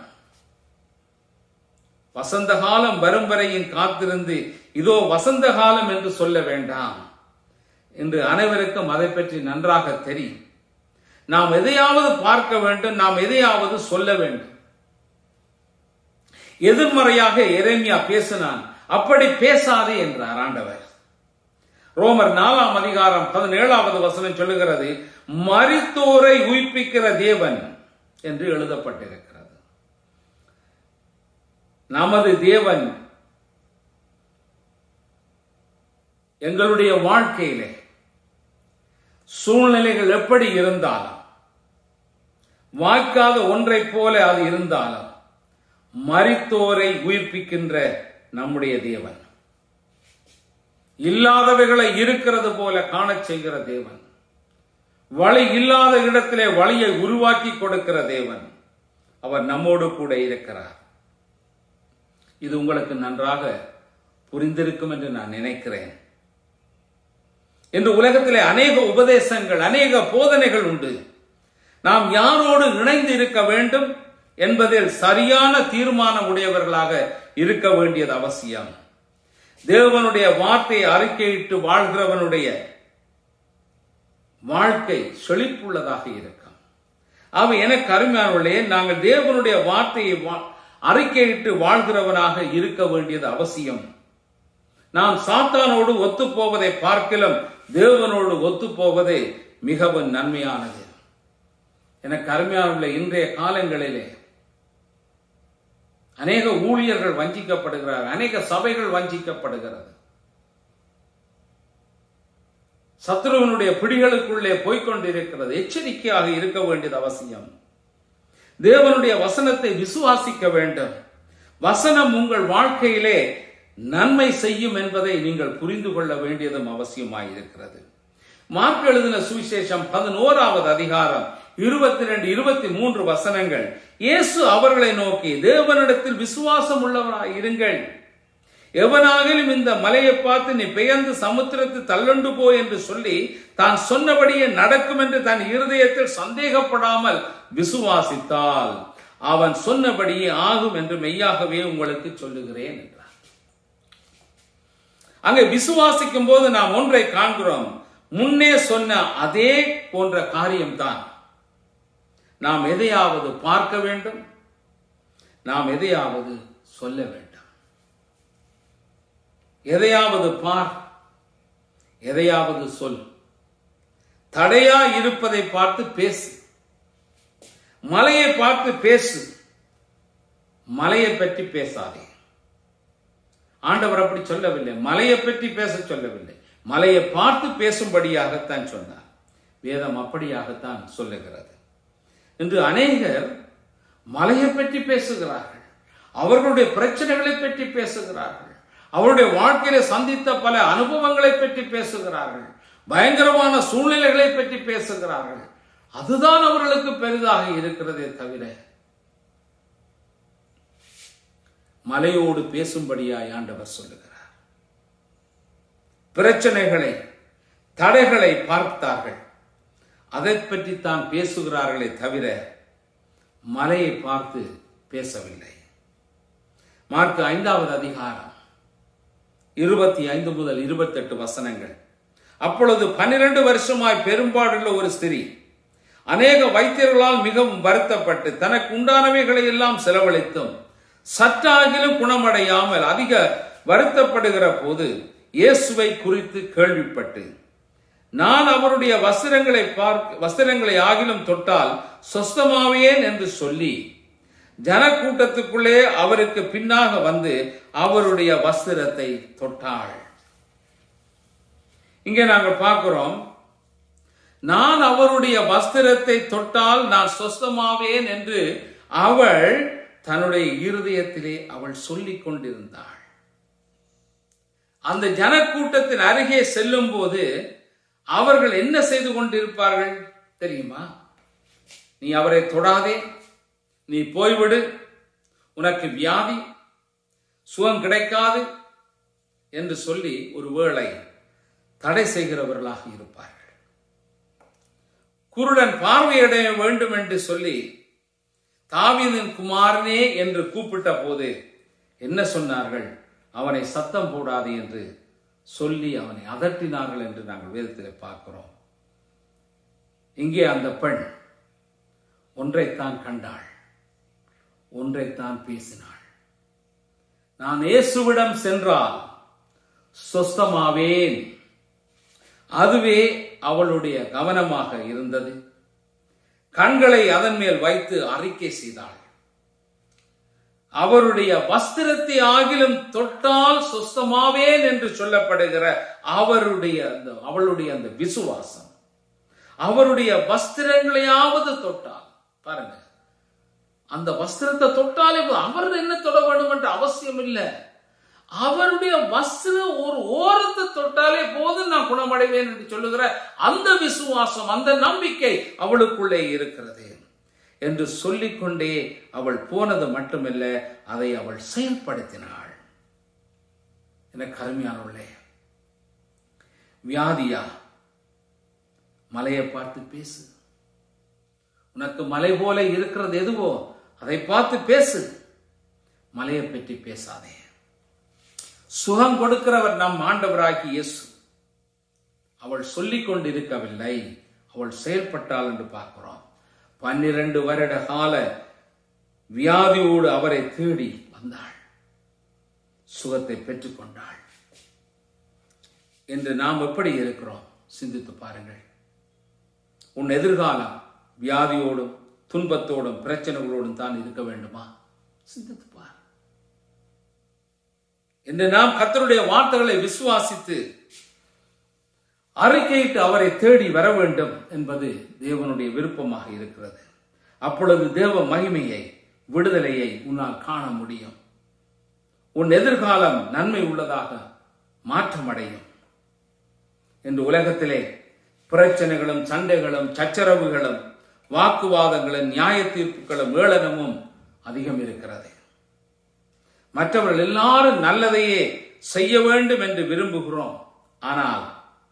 வசந்த காலம் வரும் வரையும் காத்திருந்து இதோ வசந்த காலம் என்று சொல்ல வேண்டாம் என்று அனைவருக்கும் அதை பற்றி நன்றாக தெரியும் நாம் எதையாவது பார்க்க வேண்டும் நாம் எதையாவது சொல்ல வேண்டும் எதிர்மறையாக எரேமியா பேசினான் அப்படி பேசாதே என்றார் ஆண்டவர் ரோமர் நாலாம் அதிகாரம் பதினேழாவது வசனம் சொல்லுகிறது மரித்தோரை உயிர்ப்பிக்கிற தேவன் என்று எழுதப்பட்டிருக்கிறது நமது தேவன் எங்களுடைய வாழ்க்கையிலே சூழ்நிலைகள் எப்படி இருந்தாலும் வாய்க்காத ஒன்றைப் போல அது இருந்தாலும் மரித்தோரை உயிர்ப்பிக்கின்ற நம்முடைய தேவன் இல்லாதவைகளை இருக்கிறது போல காணச் செய்கிற தேவன் வழி இல்லாத இடத்திலே வழியை உருவாக்கி கொடுக்கிற தேவன் அவர் நம்மோடு கூட இருக்கிறார் இது உங்களுக்கு நன்றாக புரிந்திருக்கும் என்று நான் நினைக்கிறேன் இன்று உலகத்திலே அநேக உபதேசங்கள் அநேக போதனைகள் உண்டு நாம் யாரோடு இணைந்து இருக்க வேண்டும் என்பதில் சரியான தீர்மானம் உடையவர்களாக இருக்க வேண்டியது அவசியம் தேவனுடைய வார்த்தையை அறிக்கையிட்டு வாழ்கிறவனுடைய வாழ்க்கை செழிப்புள்ளதாக இருக்கும் அவ எனக்கு அருமையானவர்களே நாங்கள் தேவனுடைய வார்த்தையை வா- அறிக்கையிட்டு வாழ்கிறவனாக இருக்க வேண்டியது அவசியம் நாம் சாத்தானோடு ஒத்து போவதை பார்க்கிலும் தேவனோடு ஒத்து போவதே மிகவும் நன்மையானது எனக்கு அருமையானவர்களே இன்றைய காலங்களிலே அநேக ஊழியர்கள் வஞ்சிக்கப்படுகிறார் அநேக சபைகள் வஞ்சிக்கப்படுகிறது சத்ருவனுடைய பிடிகளுக்குள்ளே போய்க்கொண்டிருக்கிறது எச்சரிக்கையாக இருக்க வேண்டியது அவசியம் தேவனுடைய வசனத்தை விசுவாசிக்க வேண்டும் வசனம் உங்கள் வாழ்க்கையிலே நன்மை செய்யும் என்பதை நீங்கள் புரிந்து கொள்ள வேண்டியதும் அவசியமாயிருக்கிறது மார்க் எழுதின சுவிசேஷம் பதினோராவது அதிகாரம் இருபத்தி ரெண்டு இருபத்தி மூன்று வசனங்கள் இயேசு அவர்களை நோக்கி தேவனிடத்தில் விசுவாசம் உள்ளவராய் இருங்கள் எவனாகிலும் இந்த மலையை பார்த்து நீ பெயர்ந்து சமுத்திரத்து தள்ளுண்டு போ என்று சொல்லி தான் சொன்னபடியே நடக்கும் என்று தன் இருதயத்தில் சந்தேகப்படாமல் விசுவாசித்தால் அவன் சொன்னபடியே ஆகும் என்று மெய்யாகவே உங்களுக்கு சொல்லுகிறேன் என்றார் அங்கே விசுவாசிக்கும் போது நாம் ஒன்றை காண்கிறோம் முன்னே சொன்ன அதே போன்ற காரியம்தான் நாம் எதையாவது பார்க்க வேண்டும் நாம் எதையாவது சொல்ல வேண்டும் எதையாவது பார் எதையாவது சொல் தடையா இருப்பதை பார்த்து பேசு மலையை பார்த்து பேசு மலையை பற்றி பேசாதே ஆண்டவர் அப்படி சொல்லவில்லை மலையை பற்றி பேச சொல்லவில்லை மலையை பார்த்து பேசும்படியாகத்தான் சொன்னார் வேதம் அப்படியாகத்தான் சொல்லுகிறது இன்று அநேகர் மலையை பற்றி பேசுகிறார்கள் அவர்களுடைய பிரச்சனைகளை பற்றி பேசுகிறார்கள் அவருடைய வாழ்க்கையில சந்தித்த பல அனுபவங்களை பற்றி பேசுகிறார்கள் பயங்கரமான சூழ்நிலைகளை பற்றி பேசுகிறார்கள் அதுதான் அவர்களுக்கு பெரிதாக இருக்கிறதே தவிர மலையோடு பேசும்படியாய் ஆண்டவர் சொல்லுகிறார் பிரச்சனைகளை தடைகளை பார்த்தார்கள் அதை பற்றி தான் பேசுகிறார்களே தவிர மலையை பார்த்து பேசவில்லை மார்க் ஐந்தாவது அதிகாரம் இருபத்தி ஐந்து முதல் இருபத்தெட்டு வசனங்கள் அப்பொழுது பன்னிரண்டு வருஷமாய் பெரும்பாடுள்ள ஒரு ஸ்திரீ அநேக வைத்தியர்களால் மிகவும் வருத்தப்பட்டு தனக்கு உண்டானவைகளை எல்லாம் செலவழித்தும் சற்றாகிலும் குணமடையாமல் அதிக வருத்தப்படுகிற போது இயேசுவை குறித்து கேள்விப்பட்டு நான் அவருடைய வஸ்திரங்களை பார்க்க வஸ்திரங்களை ஆகிலும் தொட்டால் சொஸ்தமாவேன் என்று சொல்லி ஜனக்கூட்டத்துக்குள்ளே அவருக்கு பின்னாக வந்து அவருடைய வஸ்திரத்தை தொட்டாள் இங்கே நாங்கள் பார்க்கிறோம் நான் அவருடைய வஸ்திரத்தை தொட்டால் நான் சொஸ்தமாவேன் என்று அவள் தன்னுடைய இருதயத்திலே அவள் சொல்லிக் கொண்டிருந்தாள் அந்த ஜனக்கூட்டத்தின் அருகே செல்லும் போது அவர்கள் என்ன செய்து கொண்டிருப்பார்கள் தெரியுமா நீ அவரை தொடாதே நீ போய்விடு உனக்கு வியாதி சுகம் கிடைக்காது என்று சொல்லி ஒரு வேளை தடை செய்கிறவர்களாக இருப்பார்கள் குருடன் பார்வையடைய வேண்டும் என்று சொல்லி தாவீதின் குமாரனே என்று கூப்பிட்ட போது என்ன சொன்னார்கள் அவனை சத்தம் போடாது என்று சொல்லி அவனை அதட்டினார்கள் என்று நாங்கள் வேதத்தில் பார்க்கிறோம் இங்கே அந்த பெண் ஒன்றைத்தான் கண்டாள் ஒன்றைத்தான் பேசினாள் நான் இயேசுவிடம் சென்றால் சொஸ்தமாவேன் அதுவே அவளுடைய கவனமாக இருந்தது கண்களை அதன் மேல் வைத்து அறிக்கை செய்தாள் அவருடைய வஸ்திரத்தை ஆகிலும் தொட்டால் சொஸ்தமாவேன் என்று சொல்லப்படுகிற அவருடைய அந்த அவளுடைய அந்த விசுவாசம் அவருடைய வஸ்திரங்களையாவது தொட்டால் பாருங்க அந்த வஸ்திரத்தை தொட்டாலே போதும். அவர் என்ன தொட வேண்டும் என்ற அவசியம் இல்லை அவருடைய வஸ்திரம் ஒரு ஓரத்தை தொட்டாலே போதும் நான் குணமடைவேன் என்று சொல்லுகிற அந்த விசுவாசம் அந்த நம்பிக்கை அவளுக்குள்ளே இருக்கிறது என்று சொல்லிக்கொண்டே அவள் போனது மட்டுமல்ல அதை அவள் செயல்படுத்தினாள் எனக்கு அருமையானவளே வியாதியா மலையை பார்த்து பேசு உனக்கு மலை போல இருக்கிறது எதுவோ அதை பார்த்து பேசு மலையை பற்றி பேசாதே சுகம் கொடுக்கிறவர் நம் ஆண்டவராகி இயேசு அவள் சொல்லிக் கொண்டிருக்கவில்லை அவள் செயல்பட்டாள் என்று பார்க்கிறோம் பன்னிரண்டு வருட கால வியாதியோடு அவரை தேடி வந்தாள் சுகத்தை பெற்றுக்கொண்டாள் என்று நாம் எப்படி இருக்கிறோம் சிந்தித்து பாருங்கள் உன் எதிர்காலம் வியாதியோடும் துன்பத்தோடும் பிரச்சனைகளோடும் தான் இருக்க வேண்டுமா சிந்தித்து பார் என்று நாம் கர்த்தருடைய வார்த்தைகளை விசுவாசித்து அறிக்கையிட்டு அவரை தேடி வர வேண்டும் என்பது தேவனுடைய விருப்பமாக இருக்கிறது அப்பொழுது தேவ மகிமையை விடுதலையை உன்னால் காண முடியும் உன் எதிர்காலம் நன்மை உள்ளதாக மாற்றமடையும் என்று உலகத்திலே பிரச்சனைகளும் சண்டைகளும் சச்சரவுகளும் வாக்குவாதங்களும் நியாய தீர்ப்புகளும் ஏளனமும் அதிகம் இருக்கிறது மற்றவர்கள் எல்லாரும் நல்லதையே செய்ய வேண்டும் என்று விரும்புகிறோம் ஆனால்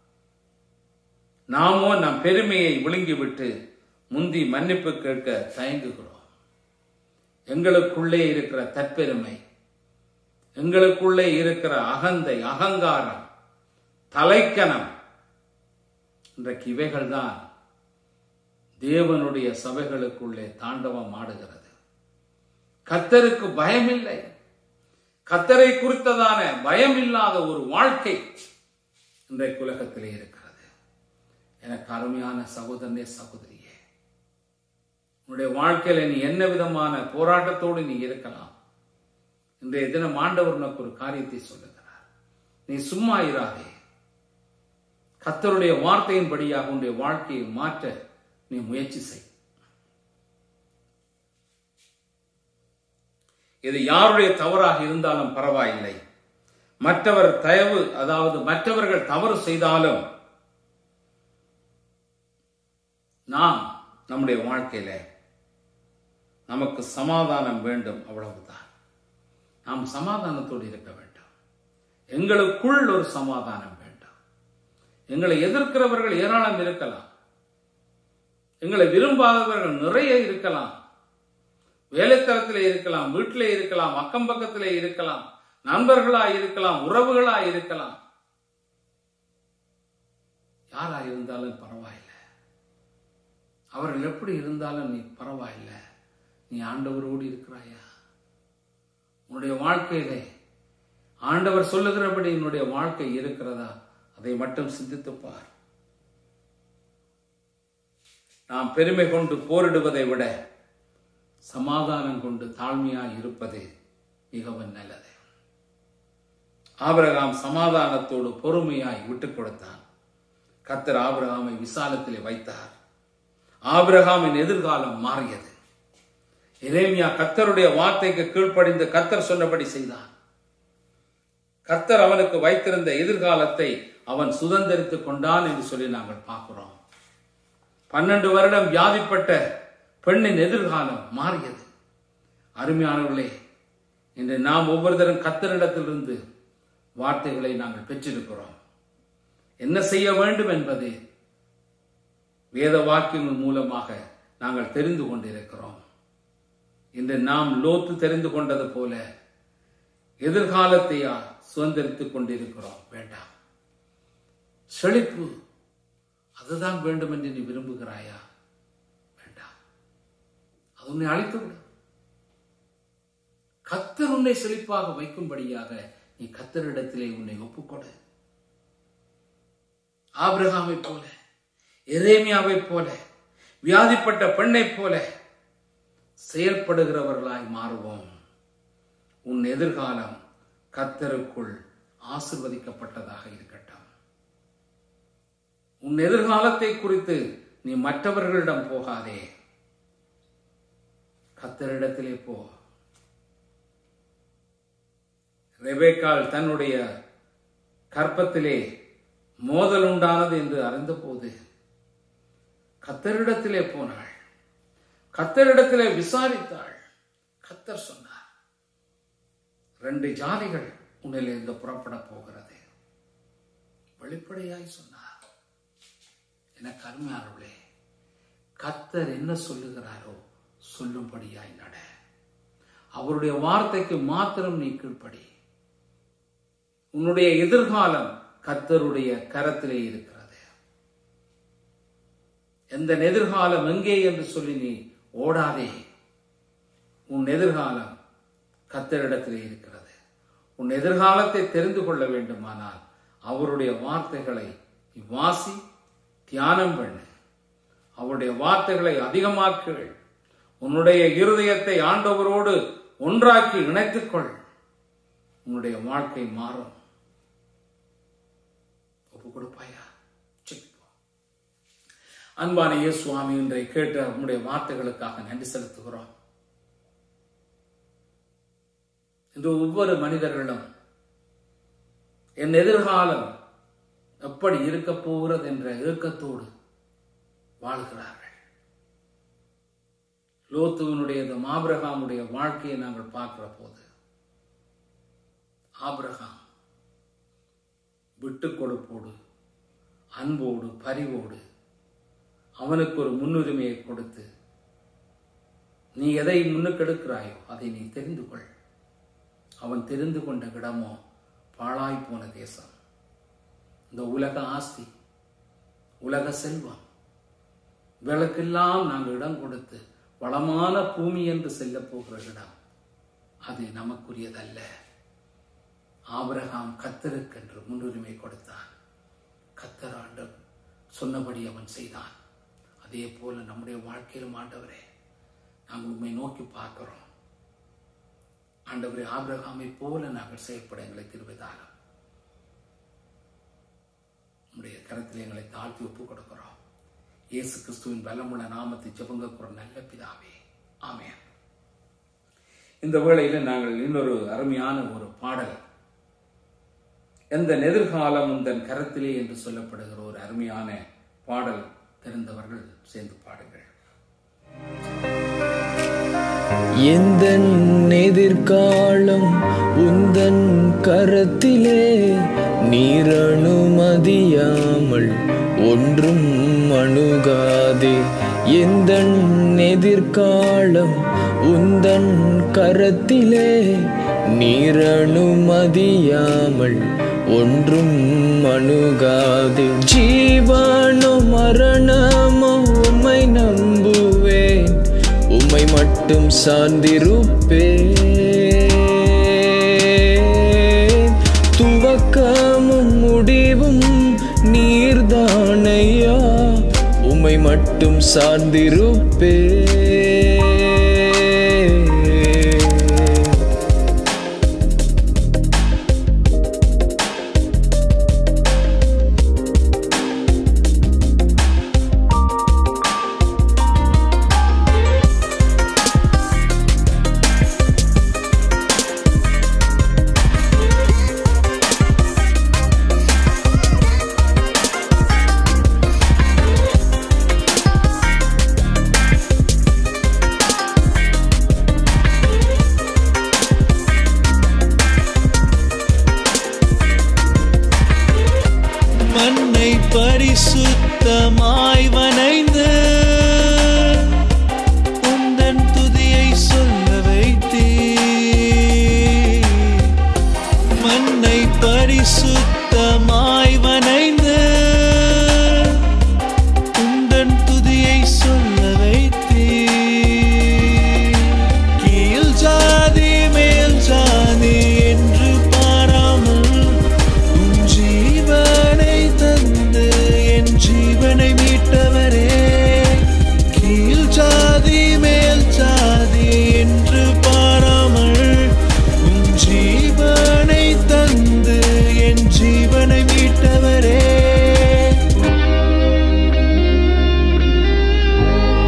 நாமோ நம் பெருமையை விழுங்கிவிட்டு முந்தி மன்னிப்பு கேட்க தயங்குகிறோம் எங்களுக்குள்ளே இருக்கிற தற்பெருமை எங்களுக்குள்ளே இருக்கிற அகந்தை அகங்காரம் தலைக்கணம் இன்றைக்கு இவைகள்தான் தேவனுடைய சபைகளுக்குள்ளே தாண்டவம் ஆடுகிறது கத்தருக்கு பயமில்லை கத்தரை குறித்ததான பயம் இல்லாத ஒரு வாழ்க்கை இன்றைக்கு உலகத்திலே இருக்கிறது எனக்கு அருமையான சகோதரனே சகோதரியே உன்னுடைய வாழ்க்கையில நீ என்ன விதமான போராட்டத்தோடு நீ இருக்கலாம் இன்றைய தினம் ஆண்டவர் உனக்கு ஒரு காரியத்தை சொல்லுகிறார் நீ சும்மா இராதே கத்தருடைய வார்த்தையின்படியாக உன்னுடைய வாழ்க்கையை மாற்ற நீ முயற்சி செய் இது யாருடைய தவறாக இருந்தாலும் பரவாயில்லை மற்றவர் தயவு அதாவது மற்றவர்கள் தவறு செய்தாலும் நாம் நம்முடைய வாழ்க்கையில நமக்கு சமாதானம் வேண்டும் அவ்வளவுதான் நாம் சமாதானத்தோடு இருக்க வேண்டும் எங்களுக்குள் ஒரு சமாதானம் வேண்டும் எங்களை எதிர்க்கிறவர்கள் ஏராளம் இருக்கலாம் எங்களை விரும்பாதவர்கள் நிறைய இருக்கலாம் வேலைத்தளத்திலே இருக்கலாம் வீட்டிலே இருக்கலாம் அக்கம் பக்கத்திலே இருக்கலாம் நண்பர்களா இருக்கலாம் உறவுகளா இருக்கலாம் யாரா இருந்தாலும் பரவாயில்லை அவர்கள் எப்படி இருந்தாலும் நீ பரவாயில்லை நீ ஆண்டவரோடு இருக்கிறாயா உன்னுடைய வாழ்க்கையிலே ஆண்டவர் சொல்லுகிறபடி என்னுடைய வாழ்க்கை இருக்கிறதா அதை மட்டும் சிந்தித்து பார் நாம் பெருமை கொண்டு போரிடுவதை விட சமாதானம் கொண்டு தாழ்மையாய் இருப்பது மிகவும் நல்லது ஆபிரகாம் சமாதானத்தோடு பொறுமையாய் விட்டுக் கொடுத்தான் கத்தர் ஆபிரகாமை விசாலத்திலே வைத்தார் ஆபிரகாமின் எதிர்காலம் மாறியது எரேமியா கத்தருடைய வார்த்தைக்கு கீழ்ப்படிந்து கத்தர் சொன்னபடி செய்தான் கத்தர் அவனுக்கு வைத்திருந்த எதிர்காலத்தை அவன் சுதந்திரித்துக் கொண்டான் என்று சொல்லி நாங்கள் பார்க்கிறோம் பன்னெண்டு வருடம் வியாதிப்பட்ட பெண்ணின் எதிர்காலம் மாறியது அருமையானவர்களே இன்று நாம் ஒவ்வொருத்தரும் கத்தரிடத்திலிருந்து வார்த்தைகளை நாங்கள் பெற்றிருக்கிறோம் என்ன செய்ய வேண்டும் என்பது வேத வாக்கியங்கள் மூலமாக நாங்கள் தெரிந்து கொண்டிருக்கிறோம் இன்று நாம் லோத்து தெரிந்து கொண்டது போல எதிர்காலத்தையா சுதந்திரித்துக் கொண்டிருக்கிறோம் வேண்டாம் செழிப்பு அதுதான் வேண்டும் என்று நீ விரும்புகிறாயா வேண்டாம் அது உன்னை அழித்துவிடும் கத்தர் உன்னை செழிப்பாக வைக்கும்படியாக நீ கத்தரிடத்திலே உன்னை ஒப்புக்கொடு ஆபிரகாமை போல எரேமியாவை போல வியாதிப்பட்ட பெண்ணைப் போல செயல்படுகிறவர்களாய் மாறுவோம் உன் எதிர்காலம் கத்தருக்குள் ஆசிர்வதிக்கப்பட்டதாக இருக்கட்டும் உன் எதிர்காலத்தை குறித்து நீ மற்றவர்களிடம் போகாதே கத்தரிடத்திலே போ ரெபேக்கால் தன்னுடைய கற்பத்திலே மோதல் உண்டானது என்று அறிந்தபோது கத்தரிடத்திலே போனாள் கத்தரிடத்திலே விசாரித்தாள் கத்தர் சொன்னார் ரெண்டு ஜாதிகள் உன்னிலிருந்து புறப்பட போகிறது வெளிப்படையாய் சொன்னார் எனக்கு அருமையானவளே கத்தர் என்ன சொல்லுகிறாரோ சொல்லும்படியாய் நட அவருடைய வார்த்தைக்கு மாத்திரம் நீ கீழ்ப்படி உன்னுடைய எதிர்காலம் கத்தருடைய கரத்திலே இருக்கிறது எந்த எதிர்காலம் எங்கே என்று சொல்லி நீ ஓடாதே உன் எதிர்காலம் கத்தரிடத்திலே இருக்கிறது உன் எதிர்காலத்தை தெரிந்து கொள்ள வேண்டுமானால் அவருடைய வார்த்தைகளை நீ வாசி தியானம் பண்ணு அவருடைய வார்த்தைகளை அதிகமாக்குகள் உன்னுடைய இருதயத்தை ஆண்டவரோடு ஒன்றாக்கி இணைத்துக்கொள் உன்னுடைய வாழ்க்கை மாறும் ஒப்பு கொடுப்பாயா சிப்போ. அன்பான இயேசு சுவாமி இன்றை கேட்ட உன்னுடைய வார்த்தைகளுக்காக நன்றி செலுத்துகிறோம் இன்று ஒவ்வொரு மனிதர்களும் என் எதிர்காலம் எப்படி இருக்க போகிறது என்ற ஏக்கத்தோடு வாழ்கிறார்கள் லோத்துவனுடைய ஆபிரகாமுடைய வாழ்க்கையை நாங்கள் பார்க்கிற போது ஆபிரகாம் விட்டு கொடுப்போடு அன்போடு பரிவோடு அவனுக்கு ஒரு முன்னுரிமையை கொடுத்து நீ எதை முன்னுக்கெடுக்கிறாயோ அதை நீ தெரிந்து கொள் அவன் தெரிந்து கொண்ட இடமோ பாழாய் போன தேசம் இந்த உலக ஆஸ்தி உலக செல்வம் விளக்கெல்லாம் நாங்கள் இடம் கொடுத்து வளமான பூமி என்று செல்ல போகிற இடம் அது நமக்குரியதல்ல ஆபிரகாம் கத்தருக்கென்று முன்னுரிமை கொடுத்தான் கத்தர் ஆண்டு சொன்னபடி அவன் செய்தான் அதே போல நம்முடைய வாழ்க்கையிலும் ஆண்டவரே நாங்கள் உண்மை நோக்கி பார்க்கிறோம் ஆண்டவரே ஆபிரகாமை போல நாங்கள் செயல்பட எங்களை திருவிதாரம் உம்முடைய கரத்தில் எங்களை தாழ்த்தி ஒப்பு கொடுக்கிறோம் இயேசு கிறிஸ்துவின் பலமுள்ள நாமத்தை ஜெபங்க நல்ல பிதாவே ஆமென் இந்த வேளையில நாங்கள் இன்னொரு அருமையான ஒரு பாடல் எந்த எதிர்காலம் உந்தன் கரத்திலே என்று சொல்லப்படுகிற ஒரு அருமையான பாடல் தெரிந்தவர்கள் சேர்ந்து பாடுங்கள் எந்த எதிர்காலம் உந்தன் கரத்திலே நீர் அனுமதியாமல் ஒன்றும் அணுகாதே எந்த எதிர்காலம் உந்தன் கரத்திலே நீர் அனுமதியாமல் ஒன்றும் அணுகாதே ஜீவனோ மரணமோ உம்மை நம்புவேன் உம்மை மட்டும் சார்ந்திருப்பேன் துவக்கமும் முடிவும் நீர்தானையா உம்மை மட்டும் சார்ந்திருப்பேன் மண்ணை பரிசுத்தமாய் வனைந்து உந்தன் துதியை சொல்ல வைத்தீ மண்ணை பரிசுத்தமாய் வனைந்து உந்தன் துதியை சொல்ல வைத்தீ கீழ் ஜாதி மேல் ஜாதி என்று பாராமல் உன் ஜீவனை தந்து என் ஜீவனை மீட்டவரே கீழ் ஜாதி மேல் ஜாதி என்று பாராமல் உன் ஜீவனை தந்து என் ஜீவனை மீட்டவரே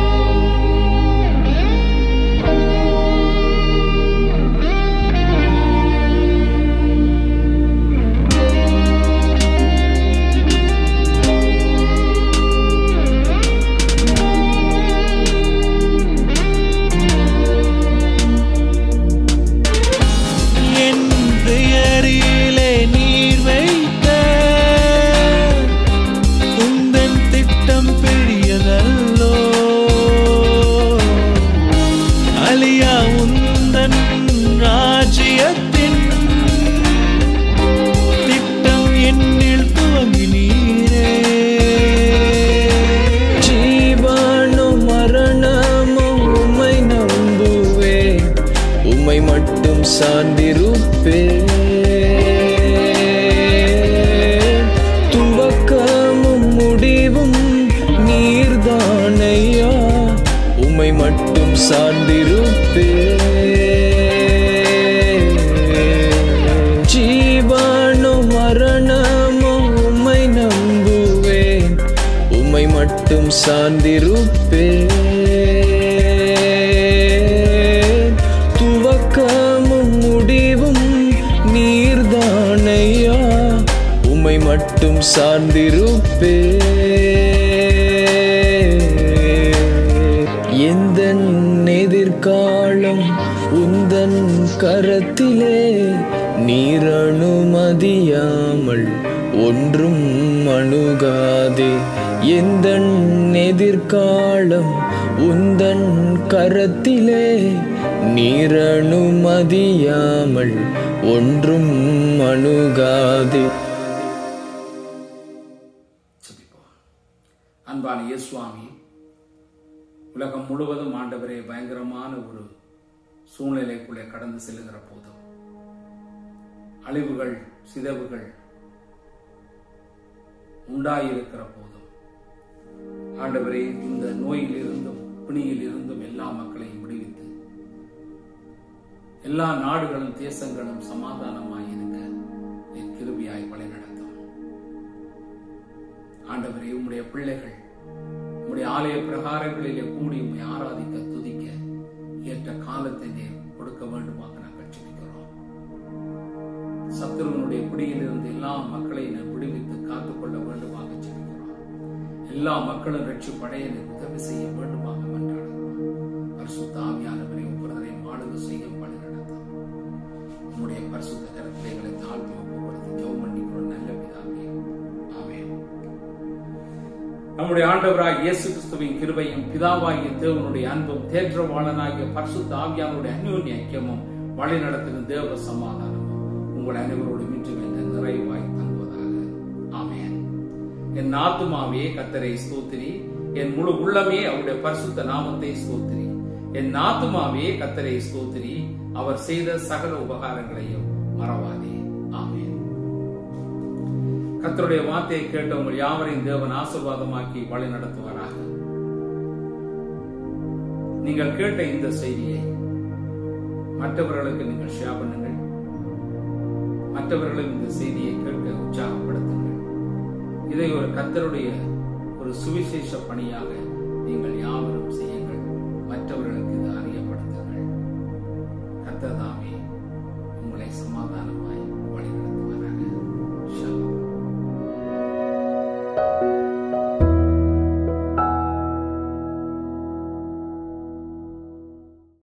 சார்ந்திருப்பேன் துவக்கமும் முடிவும் நீர்தானையா உம்மை மட்டும் சார்ந்திருப்பேன் எந்த எதிர்காலம் உந்தன் கரத்திலே நீர் அனுமதியாமல் ஒன்றும் அணுகாதே எந்த எதிர்காலம் உந்தன் கரத்திலே நீர் அனுமதியாமல் ஒன்றும் அணுகாதே ஜெபிப்போம். அன்பான இயேசுவாமி உலகம் முழுவதும் ஆண்டவரே பயங்கரமான ஒரு சூழ்நிலைக்குள்ளே கடந்து செல்லுகிற போதும் அழிவுகள் சிதைவுகள் உண்டாயிருக்கிற போதும் ஆண்டவரே இந்த நோயில் இருந்தும் பிணியில் இருந்தும் எல்லா மக்களையும் விடுவித்து எல்லா நாடுகளும் தேசங்களும் சமாதானமாய் இருக்க என் கிருபியாய் வழி நடத்தும் ஆண்டவரே உம்முடைய பிள்ளைகள் உம்முடைய ஆலய பிரகாரங்களிலே கூடி உம்மை ஆராதிக்க துதிக்க ஏற்ற காலத்தை நீர் கொடுக்க வேண்டுமாக நாங்கள் ஜெபிக்கிறோம் சத்துருவனுடைய பிடியிலிருந்து எல்லா மக்களையும் நீர் விடுவித்து காத்துக்கொள்ள வேண்டுமாக ஜெபிக்கிறோம் எல்லா மக்களும் ரட்சிப்படைய நீர் உதவி செய்ய வேண்டுமாக மன்றாடுகிறோம் பரிசுத்த ஆவியானவரை ஒவ்வொருவரையும் ஆளுகை செய்யும் பணி நடத்தும் உம்முடைய பரிசுத்த கருத்துகளை தாழ்த்தி ஒப்புக்கொடுத்து ஜெபம் பண்ணிக்கிறோம் நல்ல பிதாவே ஆமென் நம்முடைய ஆண்டவராய் இயேசு கிறிஸ்துவின் கிருபையும் பிதாவாகிய தேவனுடைய அன்பும் தேற்றவாளனாகிய பரிசுத்த ஆவியானுடைய அந்யோன்ய ஐக்கியமும் வழி நடத்தும் தேவ சமாதானமும் உங்கள் அனைவரோடும் இன்றும் என்ற நிறைவாய் தங்குவதாக ஆமென் என் ஆத்துமாவே கத்தரை ஸ்தோத்திரி என் முழு உள்ளமே அவருடைய பரிசுத்த நாமத்தை ஸ்தோத்திரி என் ஆத்துமாவே கத்தரை ஸ்தோத்திரி அவர் செய்த சகல உபகாரங்களையும் மறவாதே ஆமென் கர்த்தருடைய வார்த்தையை கேட்ட உங்கள் யாவரையும் தேவன் ஆசீர்வாதமாக்கி வழி நடத்துவாராக நீங்கள் கேட்ட இந்த செய்தியை மற்றவர்களுக்கு நீங்கள் ஷேர் பண்ணுங்கள் மற்றவர்களும் இந்த செய்தியை கேட்க உற்சாகப்படுத்துங்கள் இதை ஒரு கர்த்தருடைய ஒரு சுவிசேஷ பணியாக நீங்கள் யாவரும் செய்யுங்கள் மற்றவர்களுக்கு இது அறியப்படுத்துங்கள் கர்த்தர் தாமே